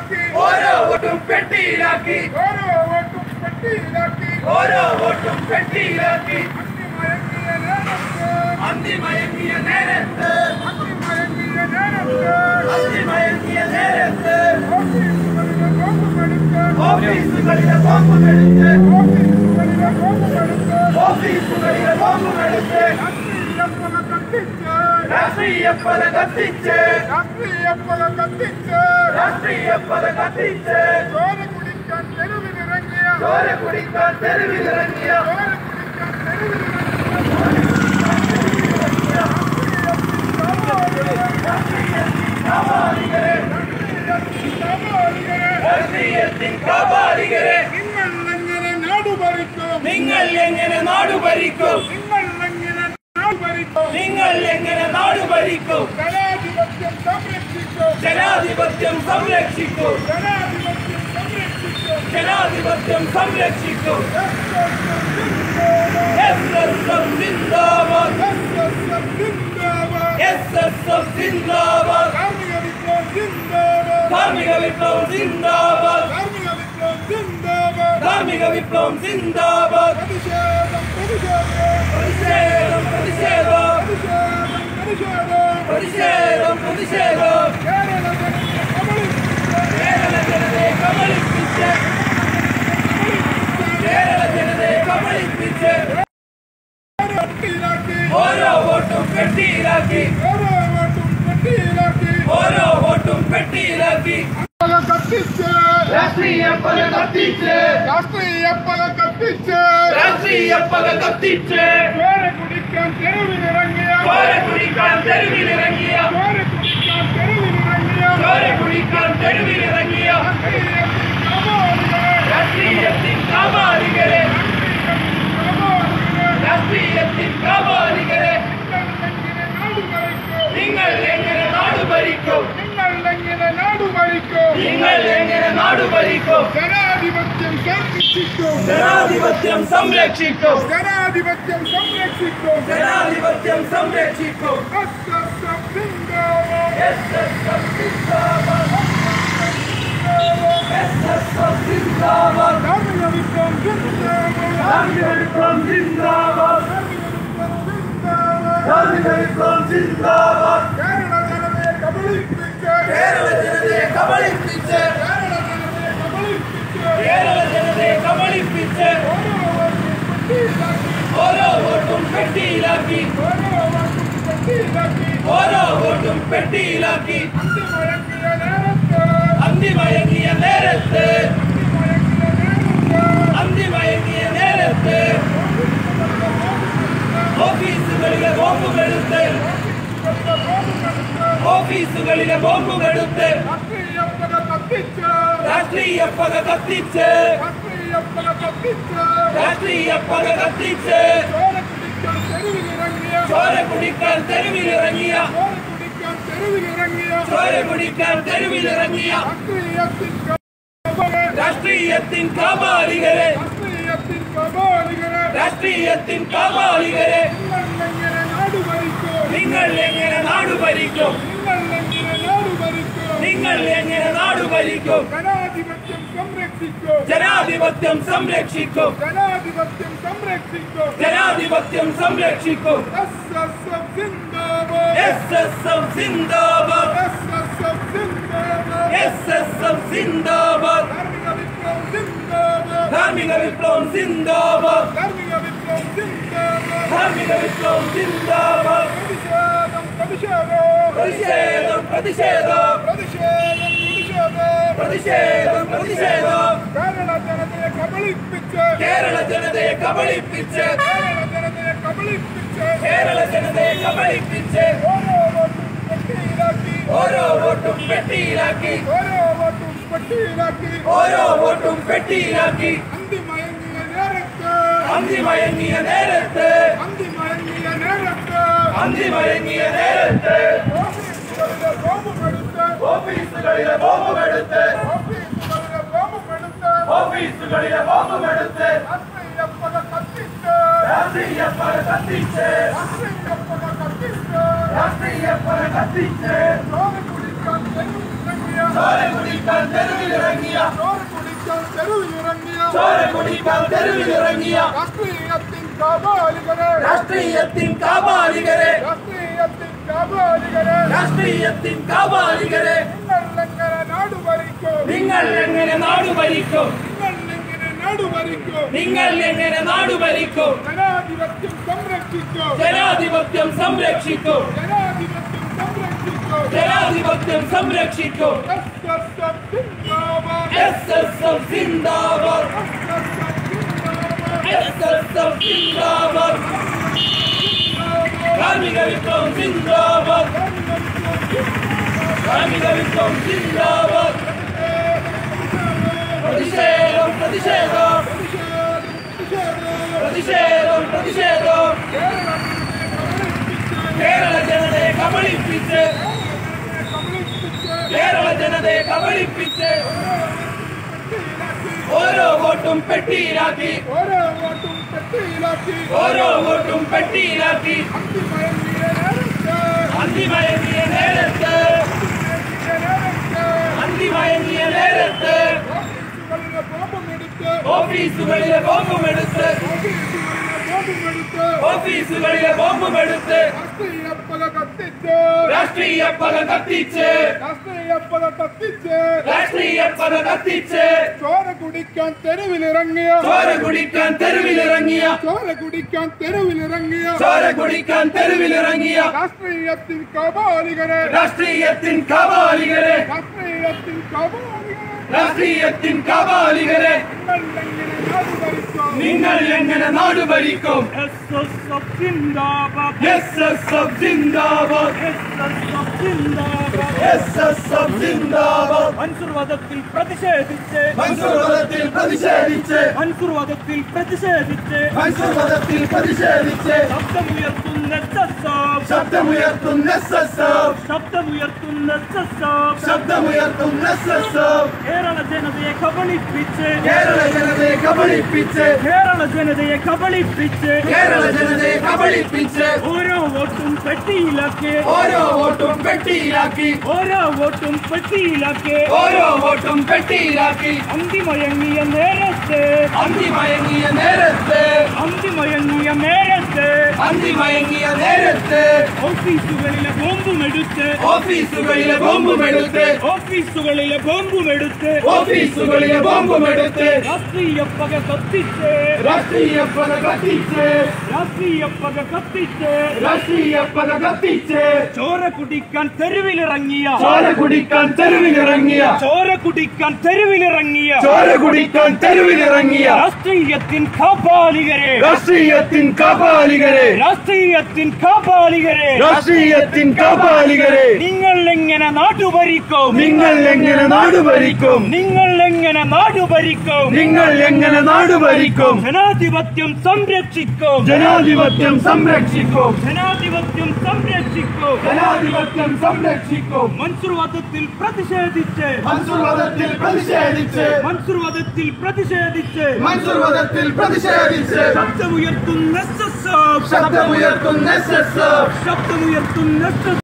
പെട്ടിയിലാക്കി ഓരോ വോട്ടും പെട്ടിയിലാക്കി ഓരോ വോട്ടും പെട്ടിയിലാക്കി ഓരോ വോട്ടും പെട്ടിയിലാക്കി അന്തിമയങ്ങിയ നേരത്ത് അന്തിമയങ്ങിയ നേരത്ത് അന്തിമയങ്ങിയ നേരത്ത് അന്തിമയങ്ങിയ നേരത്ത് ഓഫീസുകളിലെ ബോംബുമെടുത്ത് ഓഫീസുകളിലെ ബോംബുമെടുത്ത് ഓഫീസുകളിലെ ബോംബുമെടുത്ത് രാഷ്ട്രീയ പല കത്തിച്ച് രാഷ്ട്രീയ പല കത്തിച്ച് രാഷ്ട്രീയ പല കത്തിച്ച് രാഷ്ട്രീയ പല കത്തിച്ച് ചോര കുടിക്കാൻ തെരുവിലിറങ്ങിയ ചോര കുടിക്കാൻ തെരുവിലിറങ്ങിയ ചോര കുടിക്കാൻ തെരുവിലിറങ്ങിയ രാഷ്ട്രീയത്തിൻ കാപാലികരെ നിങ്ങൾ എങ്ങനെ നാട് ഭരിക്കും നിങ്ങൾ എങ്ങനെ നാട് ഭരിക്കും നിങ്ങൾ എങ്ങനെ നാട് ഭരിക്കും നിങ്ങൾ എങ്ങനെ നാട് ഭരിക്കും ജനാധിപത്യം സംരക്ഷിക്കും ജനാധിപത്യം സംരക്ഷിക്കും ജനാധിപത്യം സംരക്ഷിക്കും ജനാധിപത്യം സംരക്ഷിക്കും എസ് എസ് എഫ് സിന്ദാബാദ് എസ് എസ് എഫ് സിന്ദാബാദ് കാർമിക വിപ്ലവം സിന്ദാബാദ് കാർമിക വിപ്ലവം കാർമിക വിപ്ലവം സിന്ദാബാദ് സിന്ദാബാദ് പ്രതിഷേധം പ്രതിഷേധം പ്രതിഷേധം പ്രതിഷേധം പ്രതിഷേധം പ്രതിഷേധം പ്രതിഷേധം പ്രതിഷേധം കേരള ജനതയെ കബളിപ്പിച്ച് കേരള ജനതയെ കബളിപ്പിച്ച് പെട്ടിയിലാക്കി ഓരോ വോട്ടും പെട്ടിയിലാക്കി ഓരോ വോട്ടും പെട്ടിയിലാക്കി ഓരോ വോട്ടും പെട്ടിയിലാക്കി പല കത്തിച്ച് രാഷ്ട്രീയ പല കത്തിച്ച് രാഷ്ട്രീയ പല കത്തിച്ച് രാഷ്ട്രീയ പല കത്തിച്ച് ചോര കുടിക്കാൻ തെരുവിലിറങ്ങിയ ചോര കുടിക്കാൻ തെരുവിലിറങ്ങിയ ചോര കുടിക്കാൻ തെരുവിലിറങ്ങിയ ചോര കുടിക്കാൻ തെരുവിലിറങ്ങിയ രാഷ്ട്രീയത്തിൻ കാമാലികരെ രാഷ്ട്രീയത്തിൻ കാമാലികരെ നിങ്ങൾ എങ്ങനെ നാട് ഭരിക്കും നിങ്ങൾ എങ്ങനെ നാട് ഭരിക്കും നിങ്ങൾ എങ്ങനെ നാട് ഭരിക്കും ജനാധിപത്യം സംരക്ഷിക്കും ജനാധിപത്യം സംരക്ഷിക്കും ജനാധിപത്യം സംരക്ഷിക്കും ജനാധിപത്യം സംരക്ഷിക്കും SSF സിന്ദാബാദ്. സിന്ദാബാദ് കാർമിക വിപ്ലവം സിന്ദാബാദ്. കാർമിക വിപ്ലവം സിന്ദാബാദ് കാർമിക വിപ്ലവം സിന്ദാബാദ്. കാർമിക വിപ്ലവം സിന്ദാബാദ് കേരള ജനതയെ കബളിപ്പിച്ച് കേരള ജനതയെ കബളിപ്പിച്ച് കേരള ജനതയെ കബളിപ്പിച്ച് കേരള ജനതയെ കബളിപ്പിച്ച് ഓരോ വോട്ടും പെട്ടിയിലാക്കി ഓരോ വോട്ടും പെട്ടിയിലാക്കി ഓരോ വോട്ടും പെട്ടിയിലാക്കി ഓരോ വോട്ടും പെട്ടിയിലാക്കി അന്തിമയങ്ങിയ നേരത്ത് അന്തിമയങ്ങിയ അന്തിമയങ്ങിയ നേരത്ത് നേരത്ത് ഓഫീസുകളിലെ ബോംബുമെടുത്ത് ഓഫീസുകളിലെ ബോംബുമെടുത്ത് രാഷ്ട്രീയപ്പക കത്തിച്ച് രാഷ്ട്രീയ പക കത്തിച്ച് രാഷ്ട്രീയപ്പക കത്തിച്ച് രാഷ്ട്രീയ പക കത്തിച്ച് ചോര കുടിക്കാൻ തെരുവിലിറങ്ങിയ ചോര കുടിക്കാൻ തെരുവിലിറങ്ങിയ ചോര കുടിക്കാൻ തെരുവിലിറങ്ങിയ ചോര കുടിക്കാൻ തെരുവിലിറങ്ങിയ രാഷ്ട്രീയത്തിൻ രാഷ്ട്രീയത്തിൻ കാമാലികരെ രാഷ്ട്രീയത്തിൻ കബാലികരെ രാഷ്ട്രീയത്തിൻ കാമാലികരെ നിങ്ങളെങ്ങനെ നാട് ഭരിക്കും നിങ്ങൾ എങ്ങനെ നാട് ഭരിക്കും നിങ്ങളെങ്ങനെ നാട് ഭരിക്കും നിങ്ങൾ എങ്ങനെ നാട് ഭരിക്കും ജനാധിപത്യം സംരക്ഷിക്കും ജനാധിപത്യം സംരക്ഷിക്കും ജനാധിപത്യം സംരക്ഷിക്കും ജനാധിപത്യം സംരക്ഷിക്കും എസ്എസ്എഫ് സിന്ദാബാദ് എസ് എസ് എഫ് സിന്ദാബാദ് എസ്എസ്എഫ് സിന്ദാബാദ് എസ് എസ് എഫ് സിന്ദാബാദ് കാർമിക വിപ്ലവം സിന്ദാബാദ് കാർമിക വിപ്ലവം സിന്ദാബാദ് കാർമിക വിപ്ലവം സിന്ദാബാദ് കാർമിക വിപ്ലവം സിന്ദാബാദ് പ്രതിഷേധം പ്രതിഷേധം പ്രതിഷേധം പ്രതിഷേധം പ്രതിഷേധം പ്രതിഷേധം പ്രതിഷേധം പ്രതിഷേധം കേരള ജനതയെ കബളിപ്പിച്ച് കേരള ജനതയെ കബളിപ്പിച്ച് കേരള ജനതയെ കബളിപ്പിച്ച് കേരള ജനതയെ കബളിപ്പിച്ച് ഓരോ വോട്ടും പെട്ടിയിലാക്കി ഓരോ വോട്ടും പെട്ടിയിലാക്കി ഓരോ വോട്ടും പെട്ടിയിലാക്കി ഓരോ വോട്ടും പെട്ടിയിലാക്കി അന്തിമയങ്ങിയ നേരത്ത് അന്തിമയങ്ങിയ നേരത്ത് അന്തിമയങ്ങിയ നേരത്ത് ഓഫീസുകളിലെ ബോംബുമെടുത്ത് ഓഫീസുകളിലെ ബോംബുമെടുത്ത് ഓഫീസുകളിലെ ബോംബുമെടുത്ത് ഓഫീസുകളിലെ ബോംബുമെടുത്ത് രാഷ്ട്രീയപ്പക കത്തിച്ച് രാഷ്ട്രീയ പക കത്തിച്ച് രാഷ്ട്രീയപ്പക കത്തിച്ച് രാഷ്ട്രീയ പക കത്തിച്ച് ചോര കുടിക്കാൻ തെരുവിലിറങ്ങിയ ചോര കുടിക്കാൻ തെരുവിലിറങ്ങിയ ചോര കുടിക്കാൻ തെരുവിലിറങ്ങിയ ചോര കുടിക്കാൻ തെരുവിലിറങ്ങിയ രാഷ്ട്രീയത്തിൻ കാപാലികരെ രാഷ്ട്രീയത്തിൻ കാപാലികരെ രാഷ്ട്രീയത്തിൻ കാപാലികരെ രാഷ്ട്രീയത്തിൻ കാപാലികരെ നിങ്ങൾ എങ്ങനെ നാട് ഭരിക്കും നിങ്ങൾ എങ്ങനെ നാട് ഭരിക്കും നിങ്ങൾ എങ്ങനെ നാട് നിങ്ങൾ എങ്ങനെ നാട് ഭരിക്കും ഭരിക്കും ജനാധിപത്യം സംരക്ഷിക്കും ജനാധിപത്യം സംരക്ഷിക്കും ജനാധിപത്യം സംരക്ഷിക്കും ജനാധിപത്യം സംരക്ഷിക്കും എസ് എസ് എഫ് സിന്ദാബാദ് എസ് എസ് എഫ് സിന്ദാബാദ് കാർമിക വിപ്ലവം സിന്ദാബാദ് കാർമിക വിപ്ലവം സിന്ദാബാദ് പ്രതിഷേധം പ്രതിഷേധം പ്രതിഷേധം പ്രതിഷേധം കേരള ജനതയെ കബളിപ്പിച്ച് കേരള ജനതയെ കബളിപ്പിച്ച് ഓരോ വോട്ടും പെട്ടിയിലാക്കി ഓരോ വോട്ടും പെട്ടിയിലാക്കി ഓരോ വോട്ടും പെട്ടിയിലാക്കി അന്തിമയങ്ങിയ നേരത്ത് അന്തിമയങ്ങിയ നേരത്ത് ഓഫീസുകളിലെ ബോംബുമെടുത്ത് ഓഫീസുകളിലെ ബോംബുമെടുത്ത് ഓഫീസുകളിലെ ബോംബുമെടുത്ത് ഓഫീസുകളിലെ ബോംബുമെടുത്ത് രാഷ്ട്രീയ പക കത്തിച്ച് രാഷ്ട്രീയ പക കത്തിച്ച് രാഷ്ട്രീയ പക കത്തിച്ച് രാഷ്ട്രീയ പക കത്തിച്ച് ചോര കുടിക്കാൻ തെരുവിലിറങ്ങിയ ചോര കുടിക്കാൻ തെരുവിലിറങ്ങിയ ചോര കുടിക്കാൻ തെരുവിലിറങ്ങിയ ചോര കുടിക്കാൻ തെരുവിലിറങ്ങിയ രാഷ്ട്രീയത്തിൽ കബാലികരെ രാഷ്ട്രീയത്തിൻ കാപാലികരെ രാഷ്ട്രീയത്തിൽ കബാലികരെ രാഷ്ട്രീയത്തിൻ കാപാലികരെ നിങ്ങൾ എങ്ങനെ നാട് ഭരിക്കും നിങ്ങൾ എങ്ങനെ നാട് ഭരിക്കും എസ് എസ് എഫ് സിന്ദാബാദ് എസ് എസ് എഫ് സിന്ദാബാദ് എസ് എസ് എഫ് സിന്ദാബാദ് മൻസൂർവാദത്തിൽ പ്രതിഷേധിച്ച് മൻസൂർവധത്തിൽ പ്രതിഷേധിച്ച് മൻസൂർവാദത്തിൽ പ്രതിഷേധിച്ച് മൻസൂർവധത്തിൽ പ്രതിഷേധിച്ച് ശബ്ദമുയർത്തുന്ന സസ്സാബ് ശബ്ദമുയർത്തുന്ന എസ് എസ് എഫ് ശബ്ദമുയർത്തുന്ന സസ്സാബ് ശബ്ദമുയർത്തുന്ന എസ് എസ് എഫ് കേരള ജനതയെ കബളിപ്പിച്ച് കേരള ജനതയെ കബളിപ്പിച്ച് കേരള ജനതയെ കബളിപ്പിച്ച് കേരള ജനതയെ കബളിപ്പിച്ച് ഓരോ വോട്ടും പെട്ടിയിലാക്കി ഓരോ വോട്ടും പെട്ടിയിലാക്കി ഓരോ വോട്ടും പെട്ടിയിലാക്കി ഓരോ വോട്ടും പെട്ടിയിലാക്കി അന്തിമയങ്ങിയ നേരത്ത് അന്തിമയങ്ങിയ നേരത്ത് അന്തിമയങ്ങിയ നേരത്ത് അന്തിമയങ്ങിയ നേരത്ത് ഓഫീസുകളിലെ ബോംബുമെടുത്ത് ഓഫീസുകളിലെ ബോംബുമെടുത്ത് ഓഫീസുകളിലെ ബോംബുമെടുത്ത് ഓഫീസുകളിലെ ബോംബുമെടുത്ത് രാഷ്ട്രീയ പക കത്തിച്ച് രാഷ്ട്രീയ പക കത്തിച്ച് രാഷ്ട്രീയ പക കത്തിച്ച് രാഷ്ട്രീയ പക കത്തിച്ച് ചോര കുടിക്കാൻ തെരുവിലിറങ്ങിയ ചോര കുടിക്കാൻ തെരുവിലിറങ്ങിയ ചോര കുടിക്കാൻ തെരുവിലിറങ്ങിയ ചോര കുടിക്കാൻ തെരുവിലിറങ്ങിയ രാഷ്ട്രീയത്തിൻ കാപാലികരെ രാഷ്ട്രീയത്തിൻ കാപാലികരെ രാഷ്ട്രീയത്തിൻ കാപാലികരെ രാഷ്ട്രീയത്തിൻ കാപാലികരെ നിങ്ങൾ എങ്ങനെ നാട്ടു ഭരിക്കും നിങ്ങൾ എങ്ങനെ നാട് ഭരിക്കും നിങ്ങൾ എങ്ങനെ നാടു ഭരിക്കും നിങ്ങൾ എങ്ങനെ നാട് ഭരിക്കും ജനാധിപത്യം സംരക്ഷിക്കും ജനാധിപത്യം സംരക്ഷിക്കും ജനാധിപത്യം സംരക്ഷിക്കും ജനാധിപത്യം സംരക്ഷിക്കും മൻസൂർവാദത്തിൽ പ്രതിഷേധിച്ച് മൻസൂർവധത്തിൽ പ്രതിഷേധിച്ച് മൻസൂർവാദത്തിൽ പ്രതിഷേധിച്ച് മൻസൂർവധത്തിൽ പ്രതിഷേധിച്ച് ശബ്ദമുയർത്തുന്ന SSF, ശബ്ദമുയർത്തുന്ന എസ് എസ് എഫ് ശബ്ദമുയർത്തുന്ന SSF,